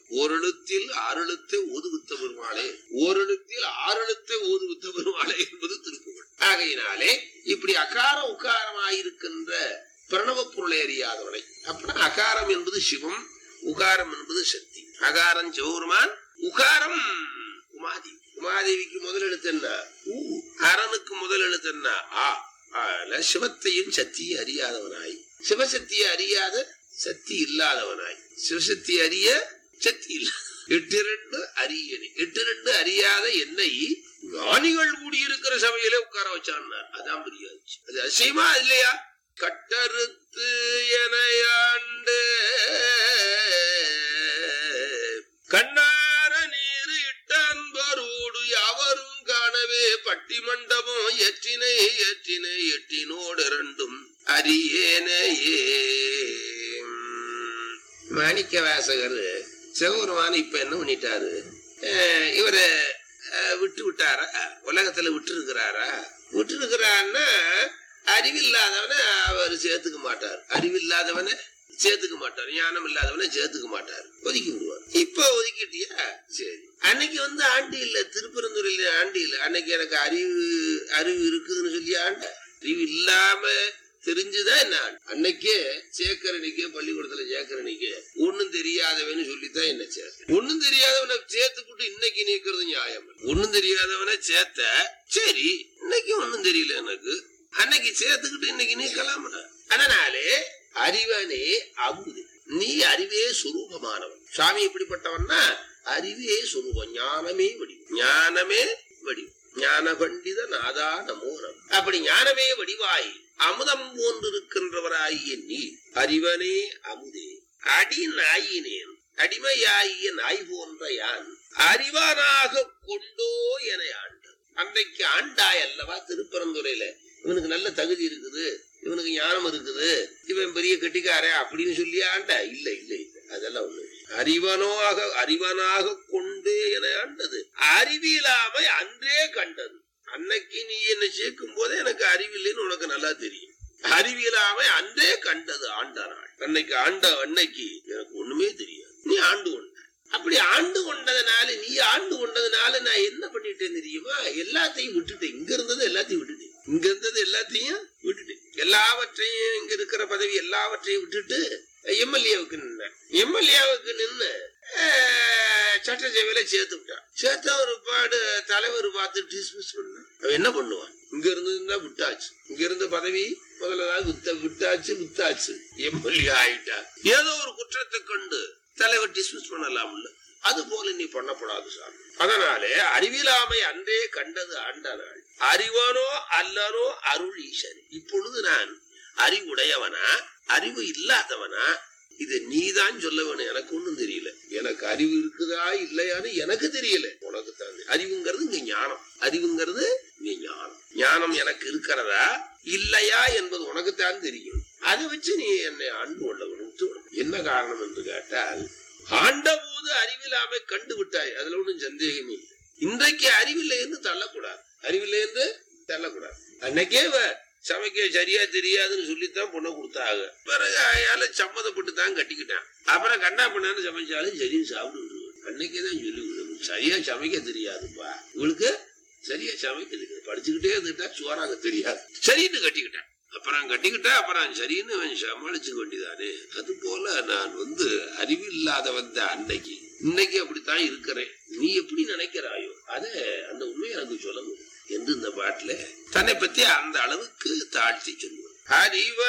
ஓரெழுத்தில் ஆறெழுத்தை ஓதுவித்த பெருமாளே ஓரெழுத்தில் ஆறெழுத்தை ஓதுவித்த பெருமாளே என்பது திருப்புகழ் ஆகையினாலே இப்படி அகார உக்காரமாயிருக்கின்ற பிரணவ பொருளை அறியாதவனை அப்படின்னா அகாரம் என்பது சிவம் உகாரம் என்பது சக்தி அகாரம் சிவபெருமான் உகாரம் உமாதேவி உமாதேவிக்கு முதல் எழுத்து என்ன ஊ அரனுக்கு முதல் எழுத்து என்ன ஆ ஆல சிவத்தையும் சக்தியும் அறியாதவனாய் சிவசக்தியை அறியாத சக்தி இல்லாதவனாய் சிவசக்தி அறிய சக்தி இல்ல எட்டு ரெண்டு அரியணை எட்டு ரெண்டு அறியாத என்னை ஞானிகள் கூடியிருக்கிற சபையிலே உட்கார வச்சான்னார் அதான் புரியாது அது அதிசயமா இல்லையா கட்டறுத்து எனையாண்டு கண்ணார நீர் இட்ட அன்பரோடு யாவரும் காணவே பட்டி மண்டபம் எற்றினை எற்றினை எட்டினோடு இரண்டும் அரியேனையே மாணிக்க வாசகர் சிவபெருமான இப்ப என்ன பண்ணிட்டாரு அஹ் இவரை அஹ், விட்டு விட்டாரா உலகத்துல விட்டு இருக்கிறாரா விட்டு இருக்கிறான்னா அறிவில்லாதவனை அவர் சேர்த்துக்க மாட்டார் அறிவில்லாதவனை சேர்த்துக்க மாட்டார் ஞானம் இல்லாதவனை சேர்த்துக்க மாட்டார் ஒதுக்கி விடுவார் இப்ப ஒதுக்கிட்டியா சரி அன்னைக்கு வந்து ஆண்டி இல்ல திருப்பரந்துறையில ஆண்டி இல்ல அன்னைக்கு எனக்கு அறிவு அறிவு இருக்குதுன்னு சொல்லி ஆண்ட அறிவு இல்லாம தெரிஞ்சுதான் என்ன ஆண்டு. அன்னைக்கே சேக்கரணிக்கு பள்ளிக்கூடத்துல சேக்கரணிக்கு ஒண்ணும் தெரியாதவன்னு சொல்லித்தான் என்ன சேர்த்த ஒண்ணும் தெரியாதவனை சேர்த்துக்கிட்டு இன்னைக்கு நீக்கிறது நியாயம் இல்ல. ஒண்ணும் தெரியாதவனை சேர்த்த சரி இன்னைக்கு ஒண்ணும் தெரியல எனக்கு அன்னைக்கு சேர்த்துக்கிட்டு இன்னைக்கு நீக்கலாம்ல அதனாலே அறிவனே அமுது நீ அறிவே சுரூபமானவன் சுவாமி எப்படிப்பட்டவன்னா அறிவே சுரூபம் ஞானமே வடிவம் ஞானமே வடிவம் ஞான பண்டித நாதா நமோ நம அப்படி ஞானமே வடிவாய் அமுதம் போன்றிருக்கின்றவராகிய நீ அறிவனே அமுதே அடி நாயினேன் அடிமையாகிய நாய் போன்ற யான் அறிவானாக கொண்டோ என ஆண்டு அன்றைக்கு ஆண்டாய் அல்லவா திருப்பரந்துரையில இவனுக்கு நல்ல தகுதி இருக்குது இவனுக்கு ஞானம் இருக்குது இவன் பெரிய கெட்டிக்காரன் அப்படின்னு சொல்லி ஆண்ட இல்ல இல்ல இல்ல அதெல்லாம் ஒண்ணு அறிவனாக அறிவனாக கொண்டு என ஆண்டது அறிவியலாமை அன்றே கண்டது அன்னைக்கு நீ என்னை சேர்க்கும் போதே எனக்கு அறிவில்லைன்னு உனக்கு நல்லா தெரியும் அறிவியலாமை அன்றே கண்டது ஆண்ட நாள் அன்னைக்கு ஆண்ட அன்னைக்கு எனக்கு ஒண்ணுமே தெரியாது நீ ஆண்டு கொண்ட அப்படி ஆண்டு கொண்டதுனால நீ ஆண்டு கொண்டதுனால நான் என்ன பண்ணிட்டேன் தெரியுமா எல்லாத்தையும் விட்டுட்டேன் இங்க இருந்தது எல்லாத்தையும் விட்டுட்டேன் இங்க இருந்தது எல்லாத்தையும் விட்டுட்டேன் எல்லாவற்றையும் இங்க இருக்கிற பதவி எல்லாவற்றையும் விட்டுட்டு எம்எல்ஏவுக்கு நின்னேன் எம்எல்ஏவுக்கு நின்று சட்டசபையில சேர்த்து விட்டான் சேர்த்த ஒரு பாடு தலைவர் பார்த்து டிஸ்மிஸ் பண்ண அவன் என்ன பண்ணுவான் இங்க இருந்ததுன்னா விட்டாச்சு இங்க இருந்த பதவி முதல்ல வித்த விட்டாச்சு வித்தாச்சு எம்எல்ஏ ஆயிட்டா ஏதோ ஒரு குற்றத்தை கண்டு தலைவர் டிஸ்மிஸ் பண்ணலாம்ல அது போல நீ பண்ணக்கூடாது சாமி அதனாலே அறிவிலாமை அன்றே கண்டது ஆண்ட நாள் அறிவனோ அல்லனோ அருள் ஈசன் இப்பொழுது நான் அறிவுடையவனா அறிவு இல்லாதவனா இதை நீதான் சொல்ல வேணும் எனக்கு ஒண்ணும் தெரியல எனக்கு அறிவு இருக்குதா இல்லையான்னு எனக்கு தெரியல உனக்கு தான் அறிவுங்கிறது இங்க ஞானம் அறிவுங்கிறது இங்க ஞானம் ஞானம் எனக்கு இருக்கிறதா இல்லையா என்பது உனக்குத்தான் தெரியும் அதை வச்சு நீ என்னை ஆண்டு கொள்ள வேணும் என்ன காரணம் என்று கேட்டால் ஆண்ட போது அறிவில்லாம கண்டு விட்டாய் அதுல ஒண்ணும் சந்தேகமே இல்லை இன்றைக்கு அறிவில்லைன்னு தள்ளக்கூடாது அறிவில்லைன்னு தள்ளக்கூடாது அன்னைக்கே இவ சமைக்க சரியா தெரியாதுன்னு சொல்லித்தான் பொண்ணை கொடுத்தாங்க பிறகு அயால சம்மதப்பட்டு தான் கட்டிக்கிட்டான் அப்புறம் கண்ணா பண்ணான்னு சமைச்சாலும் சரின்னு சாப்பிட்டு விடுவேன் அன்னைக்கே தான் சொல்லி விடுவேன் சரியா சமைக்க தெரியாதுப்பா இவளுக்கு சரியா சமைக்க தெரியாது படிச்சுக்கிட்டே இருந்துட்டா சோறாக தெரியாது சரின்னு கட்டிக்கிட்டான் அப்புறம் கட்டிக்கிட்டா அப்புறம் சரின்னு அவன் சமாளிச்சுக்க வேண்டியதானே அது போல நான் வந்து அறிவில்லாதவன் தான் அன்னைக்கு இன்னைக்கு அப்படித்தான் இருக்கிறேன் நீ எப்படி நினைக்கிறாயோ அத அந்த உண்மையை எனக்கு சொல்ல முடியும் என்று இந்த பாட்டுல தன்னை பத்தி அந்த அளவுக்கு தாழ்த்தி சொல்லுவார் அறிவ